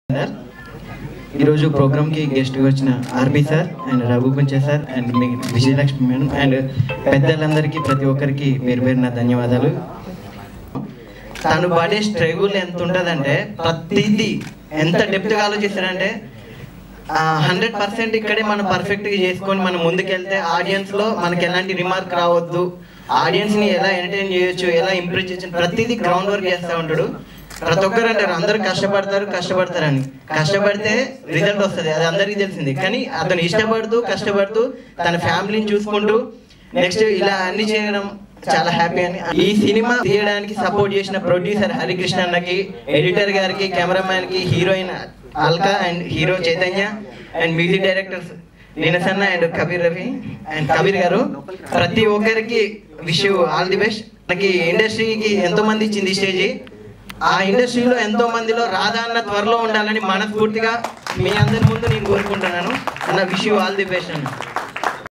sir ఈరోజు ప్రోగ్రామ్కి గెస్ట్గా వచ్చిన RP sir and Raghu Kunche sir and మీ విజయలక్ష్మి మేడం అండ్ పెద్దలందరికీ ప్రతి ఒక్కరికి పేరు పేరున ధన్యవాదాలు తను పడే స్ట్రగుల్ ఎంత ఉంటుందంటే ప్రతిదీ ఎంత డెప్త్గా ఆలోచిస్తాడంటే హండ్రెడ్ పర్సెంట్ ఇక్కడే మనం పర్ఫెక్ట్గా చేసుకొని మనం ముందుకెళ్తే ఆడియన్స్లో మనకి ఎలాంటి రిమార్క్ రావద్దు ఆడియన్స్ని ఎలా ఎంటర్టైన్ చేయొచ్చు ఎలా ఇంప్రూవ్ చేయొచ్చు ప్రతిదీ గ్రౌండ్ వర్క్ చేస్తూ ఉంటాడు ప్రతి ఒక్కరు అంటారు అందరూ కష్టపడతారు కష్టపడతారని కష్టపడితే రిజల్ట్ వస్తుంది అది అందరికీ తెలిసింది కానీ అతను ఇష్టపడుతూ కష్టపడుతూ తన ఫ్యామిలీని చూసుకుంటూ నెక్స్ట్ ఇలా అన్ని చేయడం చాలా హ్యాపీ అని ఈ సినిమా తీయడానికి సపోర్ట్ చేసిన ప్రొడ్యూసర్ హరికృష్ణ అన్నకి ఎడిటర్ గారికి కెమెరామ్యాన్ కి heroine Alka and hero Chaitanya and music directors లీనసన్న అండ్ కబీర్ రవి అండ్ కబీర్ గారు ప్రతి ఒక్కరికి విష్ ఆల్ ది బెస్ట్ మనకి ఇండస్ట్రీకి ఎంతో మంది ఇచ్చింది ఈ స్టేజ్ ఆ ఇండస్ట్రీలో ఎంతో మందిలో రాధా అన్న త్వరలో ఉండాలని మనస్ఫూర్తిగా మీ అందరి ముందు నేను కోరుకుంటున్నాను అన్న విష్ ఆల్ ది బెస్ట్ అన్న